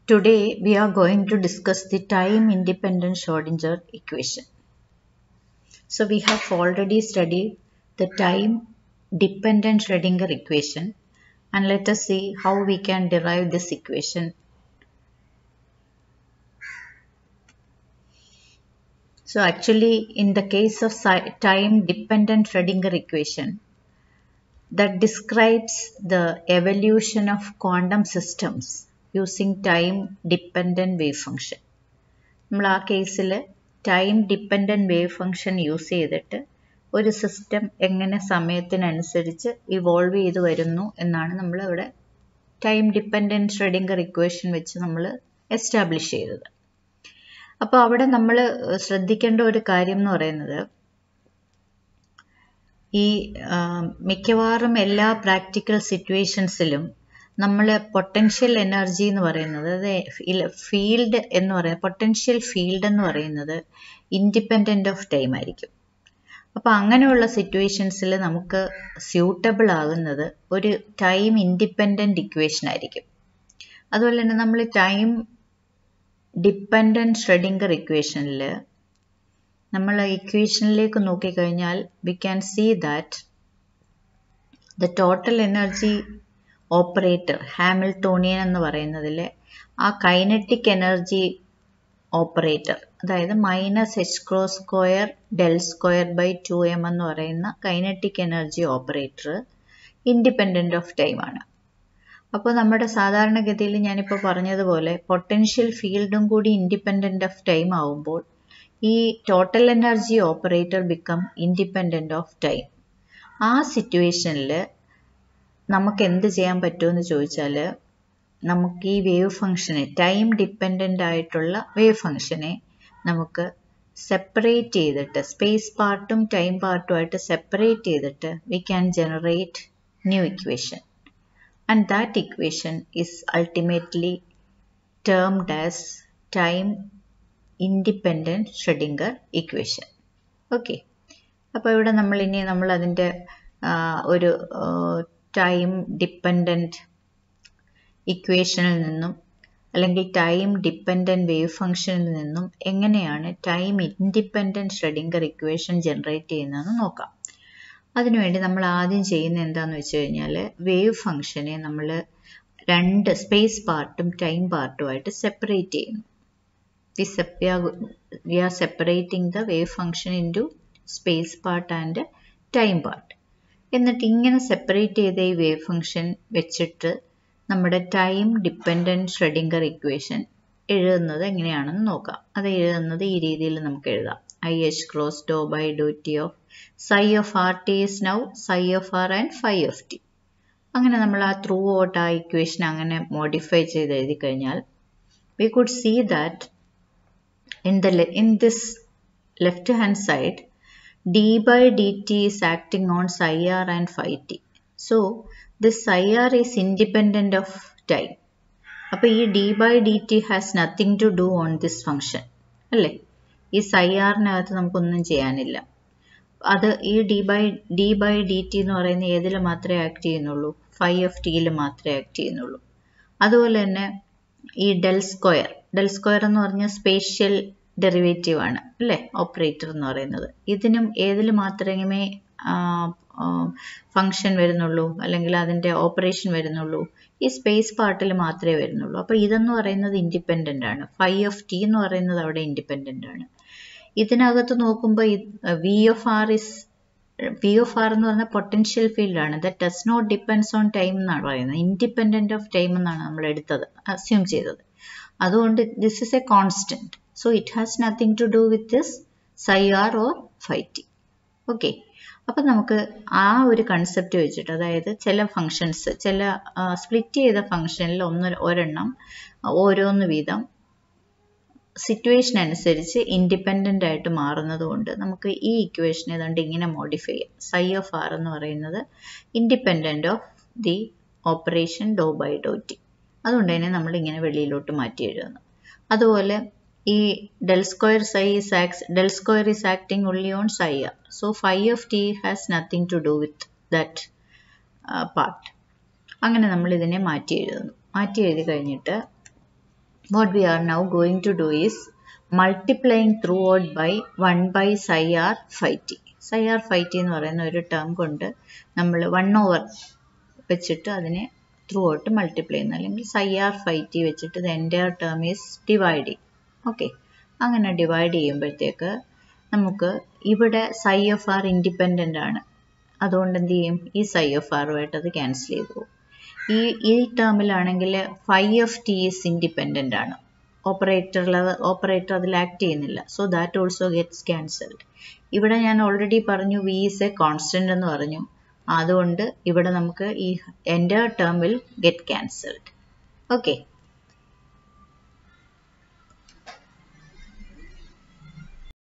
Today we are going to discuss the time independent Schrodinger equation. So we have already studied the time dependent Schrodinger equation and let us see how we can derive this equation. So actually in the case of time dependent Schrodinger equation that describes the evolution of quantum systems using time dependent wave function. നമ്മൾ ആ കേസിൽ time dependent wave function use ചെയ്തിട്ട് ഒരു system എങ്ങനെ സമയത്തിനനുസരിച്ച് evolve ചെയ്ത് വരുന്നു എന്നാണ് നമ്മൾ ഇവിടെ ടൈം ഡിപ്പെൻഡൻറ്റ് ഷ്രെഡിങ്കർ ഇക്വേഷൻ വെച്ച് നമ്മൾ എസ്റ്റാബ്ലിഷ് ചെയ്തത് അപ്പോൾ അവിടെ നമ്മൾ ശ്രദ്ധിക്കേണ്ട ഒരു കാര്യം എന്ന് പറയുന്നത് ഈ മിക്കവാറും എല്ലാ പ്രാക്ടിക്കൽ സിറ്റുവേഷൻസിലും നമ്മൾ പൊട്ടൻഷ്യൽ എനർജി എന്ന് പറയുന്നത് അതായത് ഫീൽഡ് എന്ന് പറയുന്നത് പൊട്ടൻഷ്യൽ ഫീൽഡ് എന്ന് പറയുന്നത് ഇൻഡിപെൻഡൻ്റ് ഓഫ് ടൈം ആയിരിക്കും അപ്പോൾ അങ്ങനെയുള്ള സിറ്റുവേഷൻസിൽ നമുക്ക് സ്യൂട്ടബിൾ ആകുന്നത് ഒരു ടൈം ഇൻഡിപെൻഡൻ്റ് ഇക്വേഷൻ ആയിരിക്കും അതുപോലെ തന്നെ നമ്മൾ ടൈം ഡിപ്പെൻഡൻറ്റ് ഷ്രെഡിങ്കർ ഇക്വേഷനിൽ നമ്മൾ ഇക്വേഷനിലേക്ക് നോക്കിക്കഴിഞ്ഞാൽ we can see that the total energy operator Hamiltonian എന്ന് പറയുന്നതിലെ ആ കൈനറ്റിക് എനർജി ഓപ്പറേറ്റർ അതായത് minus H cross square del square by two M എന്ന് പറയുന്ന kinetic energy operator independent of time ആണ് അപ്പോൾ നമ്മുടെ സാധാരണഗതിയിൽ ഞാനിപ്പോൾ പറഞ്ഞതുപോലെ പൊട്ടൻഷ്യൽ ഫീൽഡും കൂടി ഇൻഡിപെൻഡൻ്റ് ഓഫ് ടൈം ആവുമ്പോൾ ഈ total energy operator become independent of time ആ സിറ്റുവേഷനിൽ നമുക്ക് എന്ത് ചെയ്യാൻ പറ്റുമെന്ന് ചോദിച്ചാൽ നമുക്ക് ഈ വേവ് ഫംഗ്ഷനെ ടൈം ഡിപ്പെൻഡൻ്റ് ആയിട്ടുള്ള വേവ് ഫംഗ്ഷനെ നമുക്ക് സെപ്പറേറ്റ് ചെയ്തിട്ട് സ്പേസ് പാർട്ടും ടൈം പാർട്ടുമായിട്ട് സെപ്പറേറ്റ് ചെയ്തിട്ട് we can generate new equation and that equation is ultimately termed as time independent Schrodinger equation okay അപ്പോൾ ഇവിടെ നമ്മൾ ഇനി നമ്മൾ അതിൻ്റെ ഒരു ടൈം ഡിപ്പെൻഡൻറ്റ് ഇക്വേഷനിൽ നിന്നും അല്ലെങ്കിൽ ടൈം ഡിപ്പെൻഡൻറ്റ് വേവ് ഫംഗ്ഷനിൽ നിന്നും എങ്ങനെയാണ് time independent Schrodinger equation generate ചെയ്യുന്നതെന്ന് നോക്കാം അതിനുവേണ്ടി നമ്മൾ ആദ്യം ചെയ്യുന്ന എന്താണെന്ന് വെച്ച് കഴിഞ്ഞാൽ വേവ് ഫംഗ്ഷനെ നമ്മൾ രണ്ട് സ്പേസ് പാർട്ടും ടൈം പാർട്ടുമായിട്ട് സെപ്പറേറ്റ് ചെയ്യുന്നു we sep we are separating the wave function into space part and time part എന്നിട്ട് ഇങ്ങനെ സെപ്പറേറ്റ് ചെയ്ത ഈ വേവ് ഫംഗ്ഷൻ വെച്ചിട്ട് നമ്മുടെ ടൈം ഡിപ്പെൻഡൻറ്റ് ഷ്രെഡിങ്കർ ഇക്വേഷൻ എഴുതുന്നത് എങ്ങനെയാണെന്ന് നോക്കാം അത് എഴുതുന്നത് ഈ രീതിയിൽ നമുക്ക് എഴുതാം I H cross do by do T of psi of R T is now psi of R and phi of T അങ്ങനെ നമ്മൾ ആ ത്രൂ ഔട്ട് ആ ഇക്വേഷൻ അങ്ങനെ മോഡിഫൈ ചെയ്ത് എഴുതി കഴിഞ്ഞാൽ we could see that in the in this left hand side d by dt is acting on psi r and phi t so this psi r is independent of time അപ്പോൾ ഈ D by D T has nothing to do on this function അല്ലേ ഈ psi ആറിനകത്ത് നമുക്കൊന്നും ചെയ്യാനില്ല അത് ഈ D by D by D T എന്ന് പറയുന്ന ഏതിൽ മാത്രമേ ആക്ട് ചെയ്യുന്നുള്ളൂ ഫൈവ് എഫ് ടിയിൽ മാത്രമേ ആക്ട് ചെയ്യുന്നുള്ളൂ അതുപോലെ തന്നെ ഈ ഡെൽ സ്ക്വയർ ഡെൽ സ്ക്വയർ എന്ന് പറഞ്ഞാൽ സ്പേഷ്യൽ ഡെറിവേറ്റീവ് ആണ് അല്ലേ ഓപ്പറേറ്റർ എന്ന് പറയുന്നത് ഇതിനും ഏതിൽ മാത്രമേ ഫങ്ഷൻ വരുന്നുള്ളൂ അല്ലെങ്കിൽ അതിൻ്റെ ഓപ്പറേഷൻ വരുന്നുള്ളൂ ഈ സ്പേസ് പാർട്ടിൽ മാത്രമേ വരുന്നുള്ളൂ അപ്പോൾ ഇതെന്ന് പറയുന്നത് ഇൻഡിപെൻഡൻ്റ് ആണ് ഫൈവ് ഓഫ് ടി എന്ന് പറയുന്നത് അവിടെ ഇൻഡിപെൻഡൻ്റ് ആണ് ഇതിനകത്ത് നോക്കുമ്പോൾ V of R is V of R എന്ന് പറഞ്ഞാൽ പൊട്ടൻഷ്യൽ ഫീൽഡ് ആണ് that does not depends on time എന്നാണ് പറയുന്നത് ഇൻഡിപെൻഡൻ്റ് ഓഫ് ടൈം എന്നാണ് നമ്മൾ എടുത്തത് അസ്യൂം ചെയ്തത് അതുകൊണ്ട് this is a constant so it has nothing to do with this psi R or phi T okay അപ്പം നമുക്ക് ആ ഒരു കൺസെപ്റ്റ് വെച്ചിട്ട് അതായത് ചില ഫങ്ഷൻസ് ചില സ്പ്ലിറ്റ് ചെയ്ത ഫങ്ഷനിൽ ഒന്ന് ഒരെണ്ണം ഓരോന്ന് വീതം സിറ്റുവേഷൻ അനുസരിച്ച് ഇൻഡിപെൻഡൻ്റ് ആയിട്ട് മാറുന്നത് കൊണ്ട് നമുക്ക് ഈ ഇക്വേഷൻ ഏതാണ്ട് ഇങ്ങനെ മോഡിഫൈ ചെയ്യാം സൈ ഓഫ് ആർ എന്ന് പറയുന്നത് independent of the operation do by do T അതുകൊണ്ട് തന്നെ നമ്മൾ ഇങ്ങനെ വെളിയിലോട്ട് മാറ്റി എഴുതുന്നു അതുപോലെ ഈ del square psi is acts del square is acting only on psi R so phi of T has nothing to do with that part അങ്ങനെ നമ്മൾ ഇതിനെ മാറ്റി എഴുതുന്നു മാറ്റി എഴുതി കഴിഞ്ഞിട്ട് what we are now going to do is multiplying throughout by 1 by psi r phi t psi r phi t എന്ന് പറയുന്ന ഒരു ടേം കൊണ്ട് നമ്മൾ വൺ ഓവർ വെച്ചിട്ട് അതിനെ ത്രൂ ഔട്ട് മൾട്ടിപ്ലൈ ചെയ്യുന്നു അല്ലെങ്കിൽ സൈ ആർ ഫൈ ടി വെച്ചിട്ട് the entire term is divide okay അങ്ങനെ ഡിവൈഡ് ചെയ്യുമ്പോഴത്തേക്ക് നമുക്ക് ഇവിടെ സൈ ഓഫ് ആർ ഇൻഡിപെൻഡൻ്റ് ആണ് അതുകൊണ്ട് എന്ത് ചെയ്യും ഈ സൈ ഓഫ് ആറുമായിട്ട് അത് ക്യാൻസൽ ചെയ്തു പോകും ഈ ഈ ടേമിലാണെങ്കിൽ phi of T is independent ആണ് ഓപ്പറേറ്ററിൽ ഓപ്പറേറ്റർ അതിൽ ആക്ട് ചെയ്യുന്നില്ല so that also gets cancelled ഇവിടെ ഞാൻ ഓൾറെഡി പറഞ്ഞു വി ഈസ് എ കോൺസ്റ്റൻ്റ് എന്ന് പറഞ്ഞു അതുകൊണ്ട് ഇവിടെ നമുക്ക് ഈ എൻ്റെ term will get cancelled okay